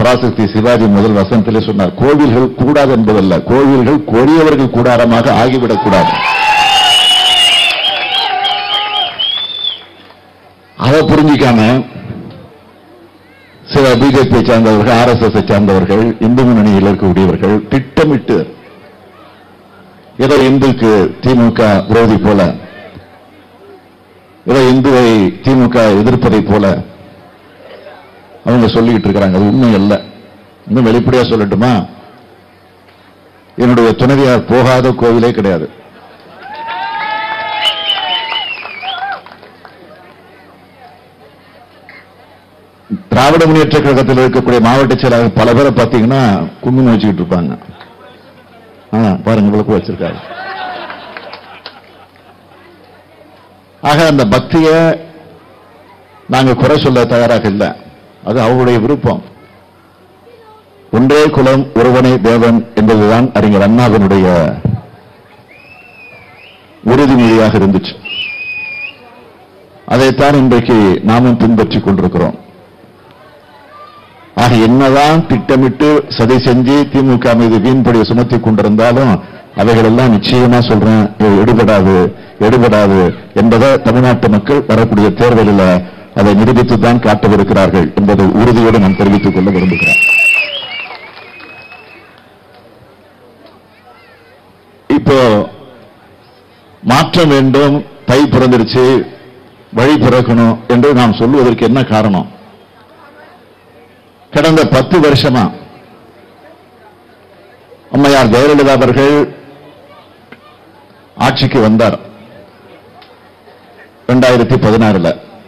பராசக்தி சிவாஜி முதல் வசனத்திலே சொன்னார் கோவில்கள் கூடாது என்பதல்ல கோவில்கள் கொடியவர்கள் கூடாரமாக ஆகிவிடக் கூடாது அதை புரிஞ்சிக்காம சில பிஜேபி சார்ந்தவர்கள் ஆர் எஸ் எஸ் சார்ந்தவர்கள் இந்து முன்னணியில் இருக்கக்கூடியவர்கள் திட்டமிட்டு ஏதோ இந்துக்கு திமுக விரோதி போல ஏதோ இந்துவை திமுக எதிர்ப்பதை போல அவங்க சொல்லிக்கிட்டு இருக்கிறாங்க அது உண்மை அல்ல இன்னும் வெளிப்படையா சொல்லட்டுமா என்னுடைய துணைவியார் போகாத கோவிலே கிடையாது திராவிட முன்னேற்ற கழகத்தில் இருக்கக்கூடிய மாவட்ட செயலாளர் பல பேரை பார்த்தீங்கன்னா குங்குமம் வச்சுக்கிட்டு இருப்பாங்க ஆ, பாருங்க விளக்கு வச்சிருக்காரு ஆக அந்த பக்திய நாங்க குறை சொல்ல தயாராக இல்லை அது அவருடைய விருப்பம் ஒன்றே குலம் ஒருவனே தேவன் என்பதுதான் அறிஞர் அண்ணாவினுடைய உறுதிமொழியாக இருந்துச்சு அதைத்தான் இன்றைக்கு நாமும் பின்பற்றிக் கொண்டிருக்கிறோம் ஆக என்னதான் திட்டமிட்டு சதி செஞ்சு திமுக மீது வீண்படியை சுமத்தி கொண்டிருந்தாலும் அவைகள் எல்லாம் நிச்சயமா சொல்றேன் இது எடுபடாது எடுபடாது என்பதை தமிழ்நாட்டு மக்கள் வரக்கூடிய தேர்தலில் அதை நிரூபித்து தான் காட்டவிருக்கிறார்கள் என்பதை உறுதியோடு நான் தெரிவித்துக் கொள்ள விரும்புகிறேன் இப்போ மாற்றம் வேண்டும் தை பிறந்துருச்சு வழி பிறக்கணும் என்று நாம் சொல்லுவதற்கு என்ன காரணம் கடந்த பத்து வருஷமா அம்மையார் ஜெயலலிதா அவர்கள் ஆட்சிக்கு வந்தார் இரண்டாயிரத்தி பதினாறுல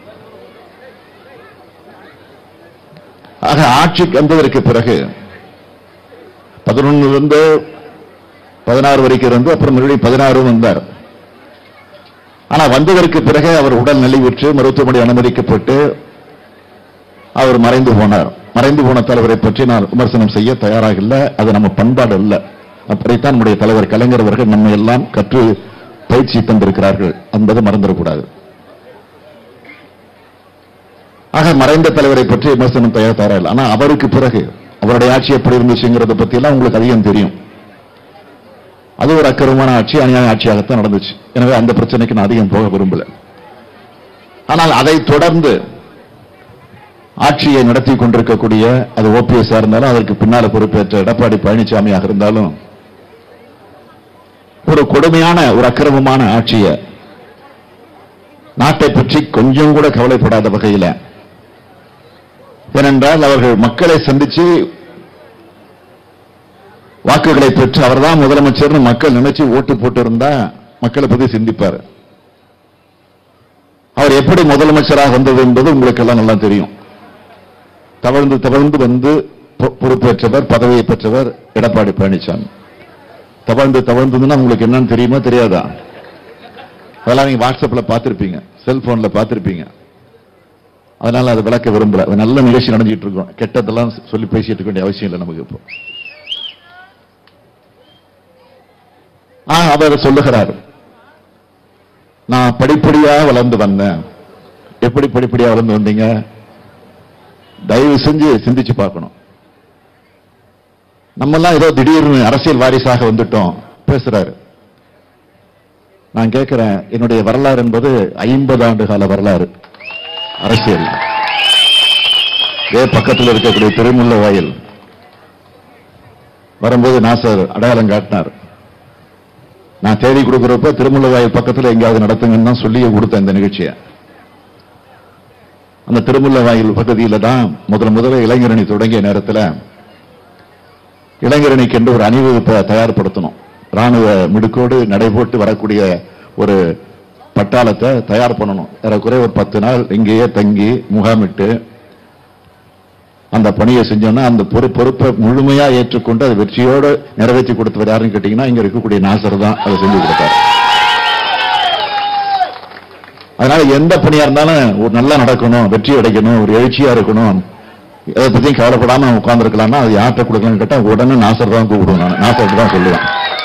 ஆக ஆட்சிக்கு வந்ததற்கு பிறகு பதினொன்னுல இருந்து பதினாறு வரைக்கும் இருந்து அப்புறம் மறுபடியும் பதினாறும் வந்தார் ஆனா வந்ததற்கு பிறகு அவர் உடல் நலிவுற்று மருத்துவமனை அனுமதிக்கப்பட்டு அவர் மறைந்து போனார் மறைந்து போன தலைவரை பற்றி நான் விமர்சனம் செய்ய தயாராக இல்லை அது நம்ம பண்பாடு அல்ல அப்படித்தான் நம்முடைய தலைவர் கலைஞர் அவர்கள் நம்ம எல்லாம் கற்று பயிற்சி தந்திருக்கிறார்கள் என்பது மறந்துடக்கூடாது ஆக மறைந்த தலைவரை பற்றி விமர்சனம் தயார் தயாரா இல்லை ஆனா அவருக்கு பிறகு அவருடைய ஆட்சி எப்படி இருந்துச்சுங்கிறத பத்தி எல்லாம் உங்களுக்கு அதிகம் தெரியும் அது ஒரு அக்கரமான ஆட்சி அநியாய ஆட்சியாகத்தான் நடந்துச்சு எனவே அந்த பிரச்சனைக்கு நான் அதிகம் போக விரும்பல ஆனால் அதை தொடர்ந்து ஆட்சியை நடத்தி கொண்டிருக்கக்கூடிய அது ஓபிஎஸ் இருந்தாலும் அதற்கு பின்னால பொறுப்பேற்ற எடப்பாடி பழனிசாமியாக இருந்தாலும் ஒரு கொடுமையான ஒரு அக்கிரமமான ஆட்சியை நாட்டை பற்றி கொஞ்சம் கூட கவலைப்படாத வகையில் ஏனென்றால் அவர்கள் மக்களை சந்திச்சு வாக்குகளை பெற்று அவர்தான் முதலமைச்சர்னு மக்கள் நினைச்சு ஓட்டு போட்டு இருந்தா மக்களை பத்தி சிந்திப்பார் அவர் எப்படி முதலமைச்சராக வந்தது என்பது உங்களுக்கு எல்லாம் நல்லா தெரியும் தவழ்ந்து தவழ்ந்து வந்து பொ- பொறுப்பேற்றவர் பதவியை பெற்றவர் எடப்பாடி பழனிசாமி தவழ்ந்து தவழ்ந்ததுன்னா உங்களுக்கு என்னன்னு தெரியுமா தெரியாதா அதெல்லாம் நீங்க வாட்ஸ்அப்ல பார்த்திருப்பீங்க செல்போன்ல பார்த்திருப்பீங்க அதனால அதை விளக்க விரும்பல அது நல்ல நிகழ்ச்சி நடந்துட்டு இருக்கோம் கெட்டதெல்லாம் சொல்லி பேசிட்டு இருக்க வேண்டிய அவசியம் இல்லை நமக்கு இப்போ ஆ, அவர் சொல்லுகிறார் நான் படிப்படியா வளர்ந்து வந்தேன் எப்படி படிப்படியா வளர்ந்து வந்தீங்க தயவு செஞ்சு சிந்திச்சு பார்க்கணும் நம்மெல்லாம் ஏதோ திடீர்னு அரசியல் வாரிசாக வந்துட்டோம் பேசுறாரு நான் கேட்கிறேன் என்னுடைய வரலாறு என்பது ஐம்பது ஆண்டு கால வரலாறு அரசியல் இதே பக்கத்தில் இருக்கக்கூடிய திருமுல்ல வாயில் வரும்போது நாசர் அடையாளம் காட்டினார் நான் தேடி கொடுக்கிறப்ப திருமுல்ல வாயில் பக்கத்தில் எங்கேயாவது நடத்துங்கன்னு தான் சொல்லியே கொடுத்தேன் இந்த நிகழ்ச்சியை அந்த திருமுல்ல வாயில் பகுதியில தான் முதல் முதல்ல இளைஞரணி தொடங்கிய நேரத்தில் இளைஞரணிக்கு என்று ஒரு அணிவகுப்பை தயார்படுத்தணும் ராணுவ மிடுக்கோடு நடைபோட்டு வரக்கூடிய ஒரு பட்டாளத்தை தயார் பண்ணணும் ஏறக்குறைய ஒரு பத்து நாள் இங்கேயே தங்கி முகாமிட்டு அந்த பணியை செஞ்சோம்னா அந்த பொறு பொறுப்பை முழுமையா ஏற்றுக்கொண்டு அதை வெற்றியோடு நிறைவேற்றி கொடுத்தவர் யாருன்னு கேட்டீங்கன்னா இங்க இருக்கக்கூடிய நாசர் தான் அதை செஞ்சு கொடுத்தார் அதனால எந்த பணியா இருந்தாலும் ஒரு நல்லா நடக்கணும் வெற்றி அடைக்கணும் ஒரு எழுச்சியா இருக்கணும் எதை பத்தியும் கவலைப்படாம உட்கார்ந்துருக்கலாம்னா அது யார்கிட்ட கொடுக்கலாம்னு கேட்டா உடனே நாசர் தான் கூப்பிடுவேன் நான் நாசர்கிட்ட தான் சொல்லுவேன்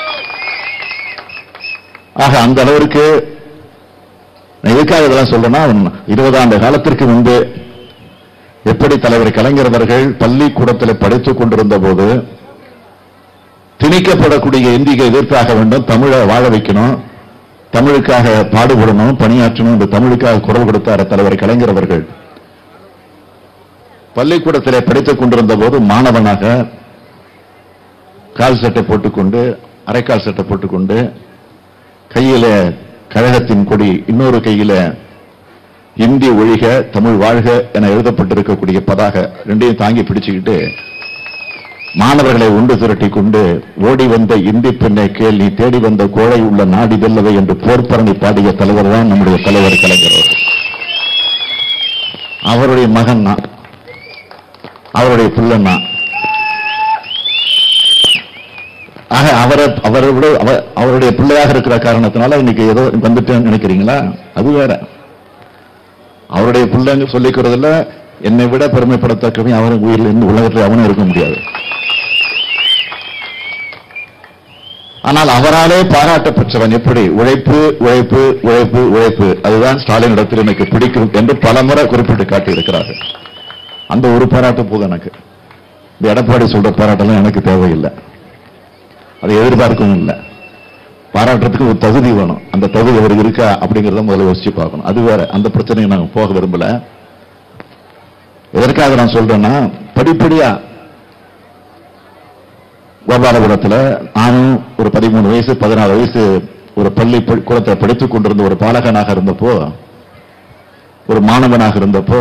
ஆக அந்த அளவிற்கு நான் எதுக்காக இதெல்லாம் சொல்றேன்னா இருபது ஆண்டு காலத்திற்கு முன்பு எப்படி தலைவர் கலைஞர் அவர்கள் பள்ளிக்கூடத்தில் படித்துக் கொண்டிருந்த போது திணிக்கப்படக்கூடிய இந்தியை எதிர்த்தாக வேண்டும் தமிழை வாழ வைக்கணும் தமிழுக்காக பாடுபடணும் பணியாற்றணும் என்று தமிழுக்காக குரல் கொடுத்தார் தலைவர் கலைஞர் அவர்கள் பள்ளிக்கூடத்திலே படித்துக் கொண்டிருந்த போது மாணவனாக கால் சட்டை போட்டுக்கொண்டு அரைக்கால் சட்டை போட்டுக்கொண்டு கையில கழகத்தின் கொடி இன்னொரு கையில இந்தி ஒழிக தமிழ் வாழ்க என எழுதப்பட்டிருக்கக்கூடிய பதாக ரெண்டையும் தாங்கி பிடிச்சுக்கிட்டு மாணவர்களை ஒன்று திரட்டி கொண்டு ஓடி வந்த இந்தி பெண்ணை கேள் நீ தேடி வந்த கோழை உள்ள நாடி வெல்லவை என்று போர்ப்பரணி பாடிய தலைவர் தான் நம்முடைய தலைவர் கலைஞர் அவர்கள். அவருடைய மகன் நான் அவருடைய பிள்ளை நான் ஆக அவரை அவரை விட அவ- அவருடைய பிள்ளையாக இருக்கிற காரணத்தினால இன்னைக்கு ஏதோ வந்துட்டேன்னு நினைக்கிறீங்களா அது வேற அவருடைய பிள்ளைங்க சொல்லிக்கிறதுல என்னை விட பெருமைப்படத்தக்கவன் அவன் உயிரில் இந்த உலகத்தில் அவனும் இருக்க முடியாது ஆனால் அவராலே பாராட்ட பெற்றவன் எப்படி உழைப்பு உழைப்பு உழைப்பு உழைப்பு அதுதான் ஸ்டாலின் இடத்தில் எனக்கு பிடிக்கும் என்று பலமுறை குறிப்பிட்டு காட்டியிருக்கிறார்கள் அந்த ஒரு பாராட்டு போதும் எனக்கு இந்த எடப்பாடி சொல்ற பாராட்டெல்லாம் எனக்கு தேவையில்லை அதை எதிர்பார்க்கவும் இல்லை பாராட்டுறதுக்கு ஒரு தகுதி வேணும் அந்த தகுதி அவருக்கு இருக்கா அப்படிங்கறத முதல்ல யோசிச்சு பார்க்கணும் அது வேற அந்த பிரச்சனையை நான் போக விரும்பல எதற்காக நான் சொல்றேன்னா படிப்படியா கோபாலபுரத்துல நானும் ஒரு பதிமூணு வயசு பதினாறு வயசு ஒரு பள்ளி ப- கூடத்தை படித்துக் கொண்டிருந்த ஒரு பாலகனாக இருந்தப்போ ஒரு மாணவனாக இருந்தப்போ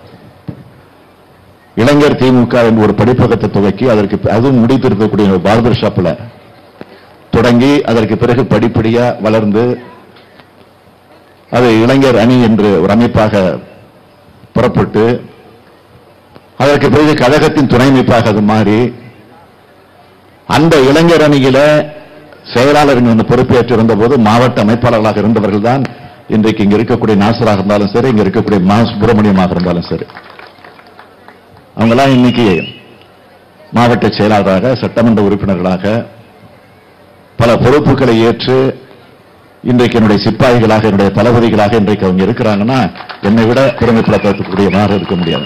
இளைஞர் திமுக என்று ஒரு படிப்பகத்தை துவக்கி அதற்கு பி- அதுவும் முடித்திருக்கக்கூடிய ஒரு பார்பர் ஷாப்ல தொடங்கி அதற்கு பிறகு படிப்படியா வளர்ந்து அது இளைஞர் அணி என்று ஒரு அமைப்பாக புறப்பட்டு அதற்கு பிறகு கழகத்தின் துணை அமைப்பாக அது மாறி அந்த இளைஞர் அணியில செயலாளர் என்று பொறுப்பேற்று இருந்தபோது மாவட்ட அமைப்பாளர்களாக இருந்தவர்கள் தான் இன்றைக்கு இங்க இருக்கக்கூடிய நாசராக இருந்தாலும் சரி இங்க இருக்கக்கூடிய மா சுப்பிரமணியமாக இருந்தாலும் சரி அவங்கெல்லாம் இன்னைக்கு மாவட்ட செயலாளராக சட்டமன்ற உறுப்பினர்களாக பல பொறுப்புகளை ஏற்று இன்றைக்கு என்னுடைய சிப்பாய்களாக என்னுடைய தளபதிகளாக இன்றைக்கு அவங்க இருக்கிறாங்கன்னா என்னை விட பெருமைப்படக்கூடியவராக இருக்க முடியாது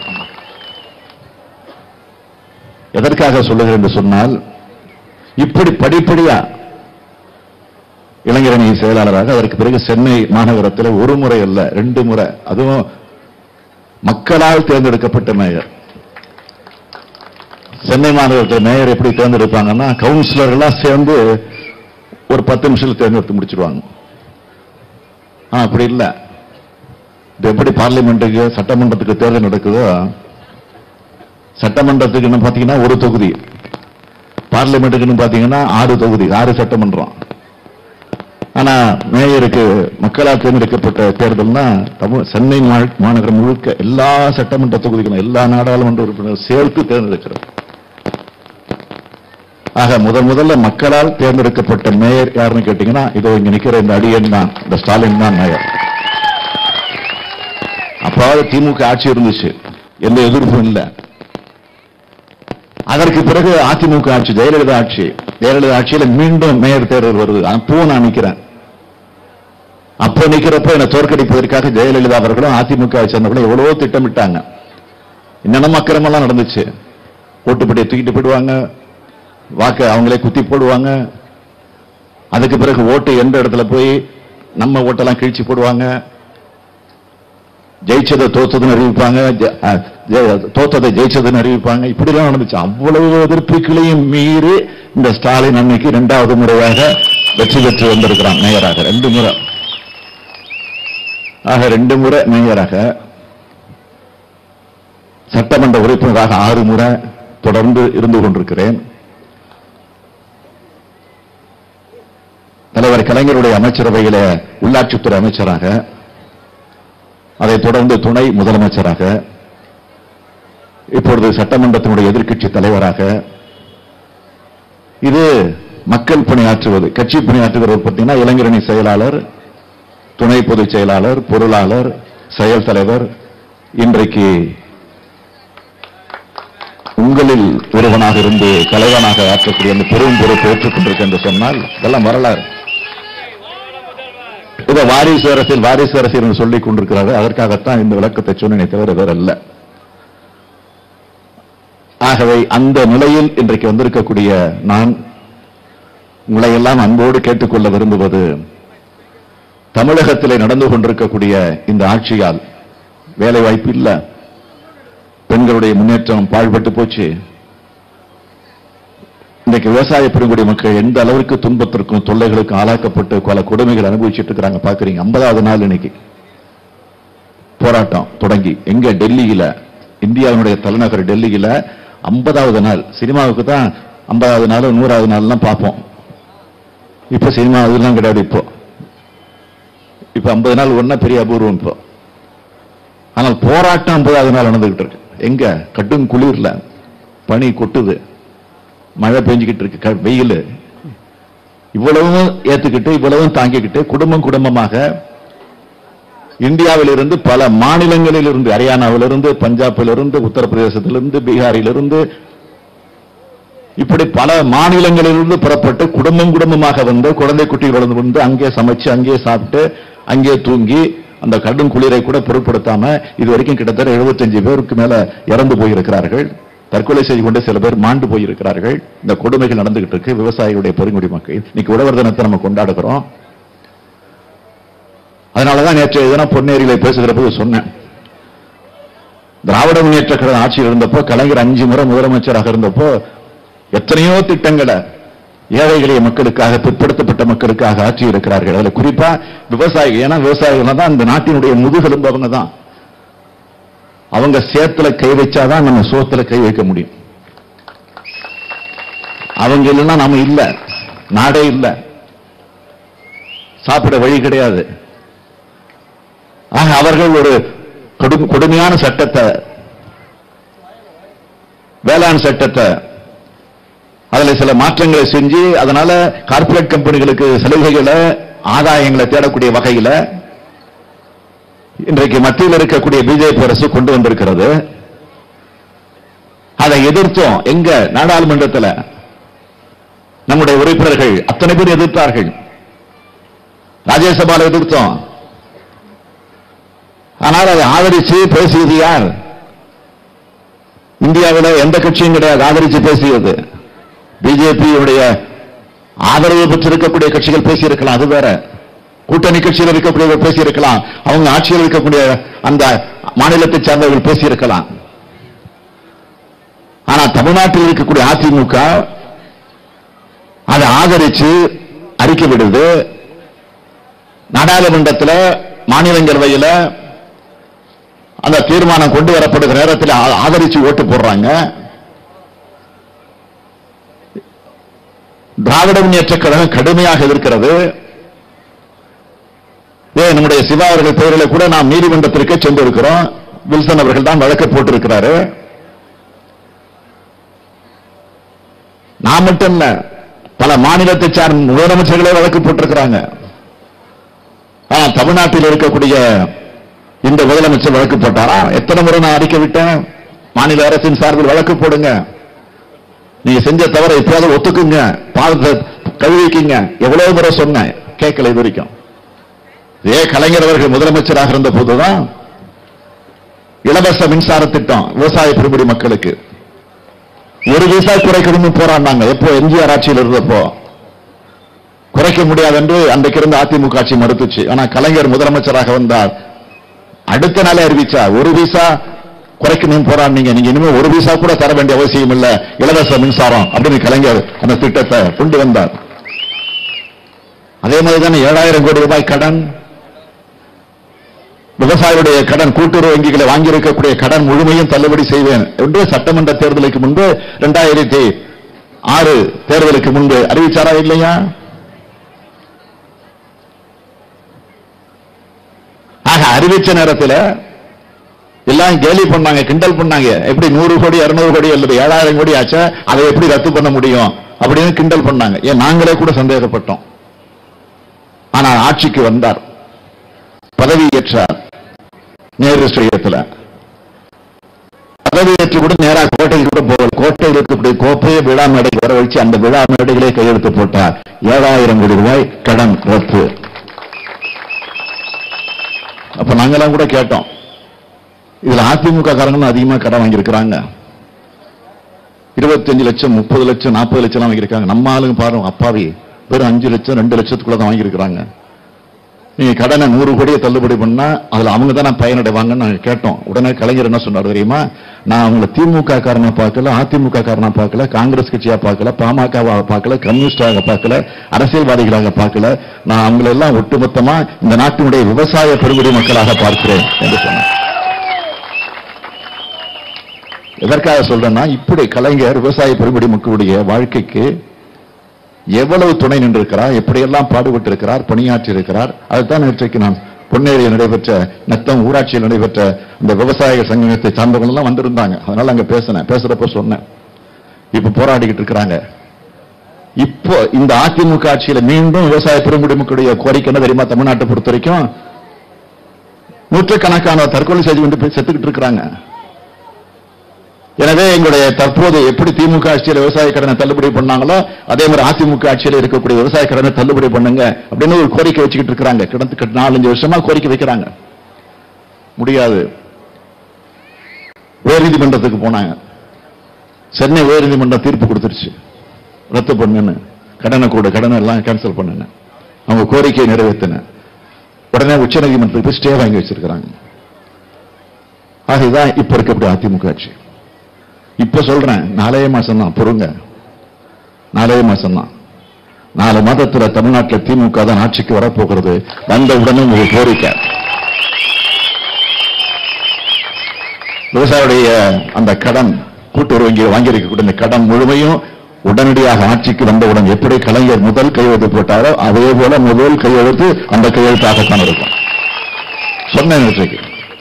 எதற்காக சொல்லுகிறேன் என்று சொன்னால் இப்படி படிப்படியா இளைஞரணி செயலாளராக அதற்கு பிறகு சென்னை மாநகரத்தில் ஒரு முறை அல்ல ரெண்டு முறை அதுவும் மக்களால் தேர்ந்தெடுக்கப்பட்ட மேயர் சென்னை மாநகரத்தில் மேயர் எப்படி தேர்ந்தெடுப்பாங்கன்னா கவுன்சிலர் எல்லாம் சேர்ந்து ஒரு பத்து நிமிஷத்துல தேர்ந்தெடுத்து முடிச்சிருவாங்க ஆ, அப்படி இல்ல இது எப்படி பார்லிமெண்ட்டுக்கு சட்டமன்றத்துக்கு தேர்தல் நடக்குதோ சட்டமன்றத்துக்குன்னு பாத்தீங்கன்னா ஒரு தொகுதி பார்லிமெண்ட்டுக்குன்னு பாத்தீங்கன்னா ஆறு தொகுதி ஆறு சட்டமன்றம் ஆனா மேயருக்கு மக்களால் தேர்ந்தெடுக்கப்பட்ட தேர்தல்னா தமிழ் சென்னை மா- மாநகரம் முழுக்க எல்லா சட்டமன்ற தொகுதிகளும் எல்லா நாடாளுமன்ற உறுப்பினர் சேர்த்து தேர்ந்தெடுக்கிறது ஆக முதல் முதல்ல மக்களால் தேர்ந்தெடுக்கப்பட்ட மேயர் யாருன்னு கேட்டீங்கன்னா இதோ இங்க நிக்கிற இந்த அடியன் தான் இந்த ஸ்டாலின் தான் மேயர் அப்பாவது திமுக ஆட்சி இருந்துச்சு எந்த எதிர்ப்பும் இல்லை அதற்கு பிறகு அதிமுக ஆட்சி ஜெயலலிதா ஆட்சி ஜெயலலிதா ஆட்சியில மீண்டும் மேயர் தேர்தல் வருது அப்போ நான் நிக்கிறேன் அப்போ நிக்கிறப்ப என்னை தோற்கடிப்பதற்காக ஜெயலலிதா அவர்களும் அதிமுக வை சேர்ந்தவர்களும் எவ்வளவோ திட்டமிட்டாங்க என்னென்ன அக்கிரமெல்லாம் நடந்துச்சு ஓட்டுப்படியை தூக்கிட்டு போயிடுவாங்க வாக்கு அவங்களே குத்தி போடுவாங்க அதுக்கு பிறகு ஓட்டு எந்த இடத்துல போய் நம்ம ஓட்டெல்லாம் கிழிச்சு போடுவாங்க ஜெயிச்சதை தோத்ததுன்னு அறிவிப்பாங்க ஜெ- அஹ், ஜெ- தோத்ததை ஜெயிச்சதுன்னு அறிவிப்பாங்க இப்படிலாம் நடந்துச்சு அவ்வளவு எதிர்ப்புகளையும் மீறி இந்த ஸ்டாலின் அன்னைக்கு இரண்டாவது முறையாக வெற்றி பெற்று வந்திருக்கிறான் மேயராக ரெண்டு முறை ஆக ரெண்டு முறை மேயராக சட்டமன்ற உறுப்பினராக ஆறு முறை தொடர்ந்து இருந்து கொண்டிருக்கிறேன் தலைவர் கலைஞருடைய அமைச்சரவையில உள்ளாட்சித்துறை அமைச்சராக அதைத் தொடர்ந்து துணை முதலமைச்சராக இப்பொழுது சட்டமன்றத்தினுடைய எதிர்க்கட்சி தலைவராக இது மக்கள் பணியாற்றுவது கட்சி பணியாற்றுகிறது பார்த்தீங்கன்னா இளைஞரணி செயலாளர் துணை பொதுச் செயலாளர் பொருளாளர் செயல் தலைவர் இன்றைக்கு உங்களில் ஒருவனாக இருந்து தலைவனாக ஆற்றக்கூடிய அந்த பெரும் பொறுப்பை ஏற்றுக்கொண்டிருக்க என்று சொன்னால் இதெல்லாம் வரலாறு இதை வாரிசு அரசியல் வாரிசு அரசியல் என்று சொல்லிக் கொண்டிருக்கிறார்கள் அதற்காகத்தான் இந்த விளக்கத்தை சொன்னேனே தவிர வேற அல்ல ஆகவே அந்த நிலையில் இன்றைக்கு வந்திருக்கக்கூடிய நான் உங்களை எல்லாம் அன்போடு கேட்டுக்கொள்ள விரும்புவது தமிழகத்திலே நடந்து கொண்டிருக்கக்கூடிய இந்த ஆட்சியால் வேலை வாய்ப்பு இல்ல பெண்களுடைய முன்னேற்றம் பாழ்பட்டு போச்சு இன்றைக்கு விவசாய பெருங்குடி மக்கள் எந்த அளவிற்கு துன்பத்திற்கும் தொல்லைகளுக்கும் ஆளாக்கப்பட்டு பல கொடுமைகள் அனுபவிச்சுட்டு இருக்கிறாங்க பாக்குறீங்க ஐம்பதாவது நாள் இன்னைக்கு போராட்டம் தொடங்கி எங்க டெல்லியில இந்தியாவினுடைய தலைநகர் டெல்லியில ஐம்பதாவது நாள் சினிமாவுக்கு தான் ஐம்பதாவது நாள் நூறாவது நாள்லாம் பார்ப்போம் இப்ப சினிமா அதெல்லாம் கிடையாது இப்போ இப்ப ஐம்பது நாள் ஒன்னா பெரிய அபூர்வம் இப்போ ஆனால் போராட்டம் ஐம்பதாவது நாள் நடந்துகிட்டு இருக்கு எங்க கடும் குளிர்ல பனி கொட்டுது மழை பெஞ்சுக்கிட்டு இருக்கு க- வெயில் இவ்வளவும் ஏத்துக்கிட்டு இவ்வளவும் தாங்கிக்கிட்டு குடும்பம் குடும்பமாக இந்தியாவிலிருந்து பல மாநிலங்களிலிருந்து ஹரியானாவிலிருந்து பஞ்சாபிலிருந்து உத்தரப்பிரதேசத்திலிருந்து பீகாரிலிருந்து இப்படி பல மாநிலங்களிலிருந்து புறப்பட்டு குடும்பம் குடும்பமாக வந்து குழந்தை குட்டிகளோடு வந்து அங்கே சமைச்சு அங்கே சாப்பிட்டு அங்கே தூங்கி அந்த கடும் குளிரை கூட பொருட்படுத்தாம இது வரைக்கும் கிட்டத்தட்ட 75 பேருக்கு மேல இறந்து போயிருக்கிறார்கள் தற்கொலை செய்து கொண்டு சில பேர் மாண்டு போயிருக்கிறார்கள் இந்த கொடுமைகள் நடந்துகிட்டு இருக்கு விவசாயிகளுடைய பெருங்குடி மக்கள் இன்னைக்கு உழவர் தினத்தை நம்ம கொண்டாடுகிறோம் அதனாலதான் நேற்று தினம் பொன்னேரியில பேசுகிற போது சொன்னேன் திராவிட முன்னேற்ற கழகம் ஆட்சியில் இருந்தப்போ கலைஞர் அஞ்சு முறை முதலமைச்சராக இருந்தப்போ எத்தனையோ திட்டங்களை ஏழை எளிய மக்களுக்காக பிற்படுத்தப்பட்ட மக்களுக்காக ஆட்சி இருக்கிறார்கள் அதுல குறிப்பா விவசாயிகள் ஏன்னா விவசாயிகள் தான் இந்த நாட்டினுடைய முதுகெலும்பு அவங்க தான் அவங்க சேத்துல கை வச்சாதான் நம்ம சோத்துல கை வைக்க முடியும் அவங்க இல்லைன்னா நாம இல்ல நாடே இல்ல சாப்பிட வழி கிடையாது ஆக அவர்கள் ஒரு கொடு- கொடுமையான சட்டத்தை வேளாண் சட்டத்தை அதுல சில மாற்றங்களை செஞ்சு அதனால கார்ப்பரேட் கம்பெனிகளுக்கு சலுகைகளை ஆதாயங்களை தேடக்கூடிய வகையில இன்றைக்கு மத்தியில் இருக்கக்கூடிய பிஜேபி அரசு கொண்டு வந்திருக்கிறது அதை எதிர்த்தோம் எங்க நாடாளுமன்றத்தில் நம்முடைய உறுப்பினர்கள் அத்தனை பேர் எதிர்த்தார்கள் ராஜ்யசபால எதிர்த்தோம் ஆனால் அதை ஆதரிச்சு பேசியது யார் இந்தியாவில் எந்த கட்சியும் கிடையாது ஆதரிச்சு பேசியது பிஜேபியுடைய ஆதரவு பெற்றிருக்கக்கூடிய கட்சிகள் பேசியிருக்கலாம் அது வேற கூட்டணி கட்சியில் இருக்கக்கூடியவர்கள் பேசியிருக்கலாம் அவங்க ஆட்சியில் இருக்கக்கூடிய அந்த மாநிலத்தை சார்ந்தவர்கள் பேசியிருக்கலாம் ஆனா தமிழ்நாட்டில் இருக்கக்கூடிய அதிமுக அதை ஆதரிச்சு அறிக்கை விடுது நாடாளுமன்றத்தில் மாநிலங்களவையில் அந்த தீர்மானம் கொண்டு வரப்படுகிற நேரத்தில் ஆ- ஆதரிச்சு ஓட்டு போடுறாங்க திராவிட முன்னேற்ற கழகம் கடுமையாக எதிர்க்கிறது ஏ நம்முடைய சிவா அவர்கள் பெயரில் கூட நாம் நீதிமன்றத்திற்கு சென்றிருக்கிறோம் வில்சன் அவர்கள் தான் வழக்கு போட்டிருக்கிறாரு நான் மட்டும் இல்ல பல மாநிலத்தை சார்ந்த முதலமைச்சர்களே வழக்கு போட்டிருக்கிறாங்க ஆனா தமிழ்நாட்டில் இருக்கக்கூடிய இந்த முதலமைச்சர் வழக்கு போட்டாரா எத்தனை முறை நான் அறிக்கை விட்டேன் மாநில அரசின் சார்பில் வழக்கு போடுங்க நீங்க செஞ்ச தவறை எப்பயாவது ஒத்துக்குங்க பாவத்தை கழுவிக்கிங்க எவ்வளவு முறை சொன்னேன் கேட்கல இது வரைக்கும் இதே கலைஞர் அவர்கள் முதலமைச்சராக இருந்த போதுதான் இலவச மின்சார திட்டம் விவசாய பெருமுடி மக்களுக்கு ஒரு விசா குறைக்கணும்னு போராடினாங்க எப்போ எம்ஜிஆர் ஆட்சியில் இருந்தப்போ குறைக்க முடியாது என்று அன்றைக்கு இருந்த அதிமுக ஆட்சி மறுத்துச்சு ஆனா கலைஞர் முதலமைச்சராக வந்தார் அடுத்த நாளே அறிவிச்சா ஒரு விசா குறைக்கணும் போராடினீங்க நீங்க இனிமே ஒரு விசா கூட தர வேண்டிய அவசியம் இல்ல இலவச மின்சாரம் அப்படின்னு கலைஞர் அந்த திட்டத்தை கொண்டு வந்தார் அதே மாதிரி தானே ஏழாயிரம் கோடி ரூபாய் கடன் விவசாயிகளுடைய கடன் கூட்டுறவு வங்கிகளை வாங்கியிருக்கக்கூடிய கடன் முழுமையும் தள்ளுபடி செய்வேன் என்று சட்டமன்ற தேர்தலுக்கு முன்பு இரண்டாயிரத்தி ஆறு தேர்தலுக்கு முன்பு அறிவிச்சாரா இல்லையா ஆக அறிவிச்ச நேரத்தில் எல்லாம் கேலி பண்ணாங்க கிண்டல் பண்ணாங்க எப்படி நூறு கோடி இருநூறு கோடி அல்லது ஏழாயிரம் கோடி ஆச்சா அதை எப்படி ரத்து பண்ண முடியும் அப்படின்னு கிண்டல் பண்ணாங்க ஏன் நாங்களே கூட சந்தேகப்பட்டோம் ஆனால் ஆட்சிக்கு வந்தார் பதவியேற்றார் நேரு ஸ்டேடியத்தில் பதவியேற்று கூட நேரா கோட்டையில் கூட போகல கோட்டையில் இருக்கக்கூடிய கோப்பையை விழா மேடைக்கு வர வச்சு அந்த விழா மேடைகளே கையெழுத்து போட்டார் ஏழாயிரம் கோடி ரூபாய் கடன் ரத்து அப்ப நாங்கெல்லாம் கூட கேட்டோம் இதுல அதிமுக காரங்களும் அதிகமா கடன் வாங்கியிருக்கிறாங்க இருபத்தஞ்சு லட்சம் முப்பது லட்சம் நாற்பது லட்சம் எல்லாம் வாங்கியிருக்காங்க நம்ம ஆளுங்க பாருங்க அப்பாவி வெறும் அஞ்சு லட்சம் ரெண்டு லட்சத்துக்குள்ள தான் வாங்கியிருக்கிறாங்க நீங்க கடனை நூறு கோடியை தள்ளுபடி பண்ணா அதுல அவங்க தானே பயனடைவாங்கன்னு நாங்க கேட்டோம் உடனே கலைஞர் என்ன சொன்னார் தெரியுமா நான் அவங்கள திமுக காரனா பார்க்கல அதிமுக காரனா பார்க்கல காங்கிரஸ் கட்சியா பார்க்கல பாமகவா பார்க்கல கம்யூனிஸ்டாக பார்க்கல அரசியல்வாதிகளாக பார்க்கல நான் அவங்களை எல்லாம் ஒட்டுமொத்தமா இந்த நாட்டினுடைய விவசாய பெருங்குடி மக்களாக பார்க்கிறேன் என்று சொன்னார் எதற்காக சொல்றேன்னா இப்படி கலைஞர் விவசாய பெருங்குடி மக்களுடைய வாழ்க்கைக்கு எவ்வளவு துணை நின்றிருக்கிறார் எப்படியெல்லாம் பாடுபட்டு இருக்கிறார் பணியாற்றி இருக்கிறார் அதுதான் நேற்றைக்கு நான் பொன்னேரியில் நடைபெற்ற நத்தம் ஊராட்சியில் நடைபெற்ற இந்த விவசாய சங்கத்தை சார்ந்தவங்க எல்லாம் வந்திருந்தாங்க அதனால அங்க பேசினேன் பேசுறப்ப சொன்னேன் இப்ப போராடிக்கிட்டு இருக்கிறாங்க இப்போ இந்த அதிமுக ஆட்சியில மீண்டும் விவசாய பெருங்குடி மக்களுடைய கோரிக்கை என்ன தெரியுமா தமிழ்நாட்டை பொறுத்த வரைக்கும் நூற்றுக்கணக்கான தற்கொலை செய்து கொண்டு போய் செத்துக்கிட்டு இருக்கிறாங்க எனவே எங்களுடைய தற்போது எப்படி திமுக ஆட்சியில் விவசாய கடனை தள்ளுபடி பண்ணாங்களோ அதே மாதிரி அதிமுக ஆட்சியில் இருக்கக்கூடிய விவசாய கடனை தள்ளுபடி பண்ணுங்க அப்படின்னு ஒரு கோரிக்கை வச்சுக்கிட்டு இருக்காங்க கிடந்து நாலஞ்சு வருஷமா கோரிக்கை வைக்கிறாங்க முடியாது உயர்நீதிமன்றத்துக்கு போனாங்க சென்னை உயர்நீதிமன்றம் தீர்ப்பு கொடுத்துருச்சு ரத்து பண்ணுன்னு கடனை கூட கடனை எல்லாம் கேன்சல் பண்ணுங்க அவங்க கோரிக்கையை நிறைவேற்றின உடனே உச்சநீதிமன்றத்துக்கு போய் ஸ்டே வாங்கி வச்சிருக்கிறாங்க ஆகதான் இப்ப இருக்கக்கூடிய அதிமுக ஆட்சி இப்ப சொல்றேன் நாலே மாசம் தான் பொறுங்க நாலே மாசம் தான் நாலு மாதத்துல தமிழ்நாட்டில் திமுக தான் ஆட்சிக்கு வரப்போகிறது வந்த உடனே உங்களுக்கு கோரிக்கை விவசாயியுடைய அந்த கடன் கூட்டுறவு வங்கியில் வாங்கியிருக்கக்கூடிய அந்த கடன் முழுமையும் உடனடியாக ஆட்சிக்கு வந்தவுடன் எப்படி கலைஞர் முதல் கையெழுத்து போட்டாரோ அதே போல முதல் கையெழுத்து அந்த கையெழுத்தாகத்தான் இருக்கும் சொன்னேன் நேற்றைக்கு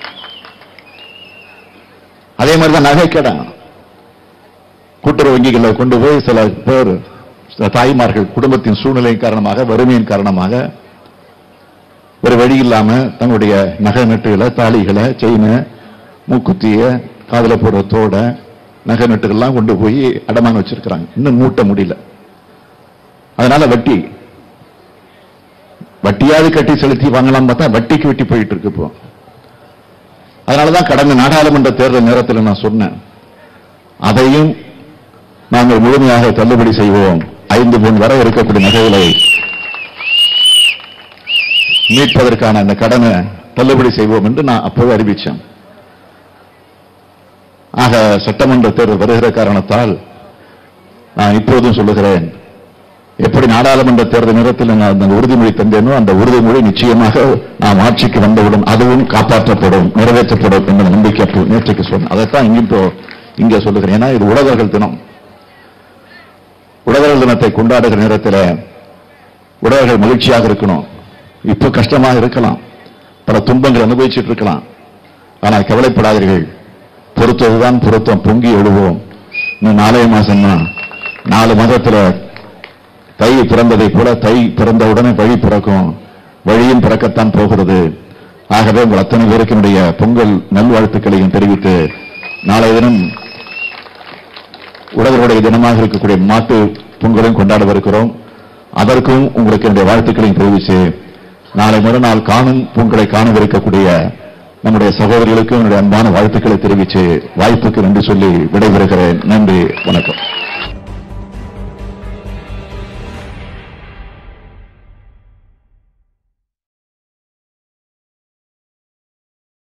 அதே மாதிரி தான் நகை கடன் கூட்டுறவு வங்கிகளில் கொண்டு போய் சில பேர் சில தாய்மார்கள் குடும்பத்தின் சூழ்நிலை காரணமாக வறுமையின் காரணமாக வேறு வழி இல்லாம தங்களுடைய நகை நட்டுகளை தாலிகளை செயினை மூக்குத்திய காதுல போடுற தோட நகை நட்டுகள்லாம் கொண்டு போய் அடமானம் வச்சிருக்கிறாங்க இன்னும் மூட்ட முடியல அதனால வட்டி வட்டியாவது கட்டி செலுத்தி வாங்கலாம் பார்த்தா வட்டிக்கு வெட்டி போயிட்டு இருக்கு இப்போ அதனாலதான் கடந்த நாடாளுமன்ற தேர்தல் நேரத்தில் நான் சொன்னேன் அதையும் நாங்கள் முழுமையாக தள்ளுபடி செய்வோம் ஐந்து பொன் வரை இருக்கக்கூடிய நகைகளை மீட்பதற்கான அந்த கடனை தள்ளுபடி செய்வோம் என்று நான் அப்போது அறிவிச்சேன் ஆக சட்டமன்ற தேர்தல் வருகிற காரணத்தால் நான் இப்போதும் சொல்லுகிறேன் எப்படி நாடாளுமன்ற தேர்தல் நேரத்தில் நான் அந்த உறுதிமொழி தந்தேனோ அந்த உறுதிமொழி நிச்சயமாக நாம் ஆட்சிக்கு வந்தவுடன் அதுவும் காப்பாற்றப்படும் நிறைவேற்றப்படும் என்ற நம்பிக்கை அப்போ நேற்றைக்கு சொன்னேன் அதைத்தான் இங்க இப்போ இங்க சொல்லுகிறேன் ஏன்னா இது உழவர்கள் தினம் உழவர்கள் தினத்தை கொண்டாடுகிற நேரத்தில் உழவர்கள் மகிழ்ச்சியாக இருக்கணும் இப்ப கஷ்டமாக இருக்கலாம் பல துன்பங்கள் அனுபவிச்சுட்டு இருக்கலாம் ஆனால் கவலைப்படாதீர்கள் பொறுத்ததுதான் பொருத்தம் பொங்கி எழுவோம் இன்னும் நாலே மாசம் தான் நாலு மாதத்துல தை பிறந்ததை போல தை பிறந்த உடனே வழி பிறக்கும் வழியும் பிறக்கத்தான் போகிறது ஆகவே உங்கள் அத்தனை பேருக்கு என்னுடைய பொங்கல் நல்வாழ்த்துக்களையும் தெரிவித்து நாளைய தினம் உழவர்களுடைய தினமாக இருக்கக்கூடிய மாட்டு பொங்கலையும் கொண்டாடவிருக்கிறோம் அதற்கும் உங்களுக்கு என்னுடைய வாழ்த்துக்களையும் தெரிவித்து நாளை மறுநாள் காணும் பொங்கலை காணவிருக்கக்கூடிய நம்முடைய சகோதரிகளுக்கும் என்னுடைய அன்பான வாழ்த்துக்களை தெரிவித்து வாய்ப்புக்கு நன்றி சொல்லி விடைபெறுகிறேன் நன்றி வணக்கம்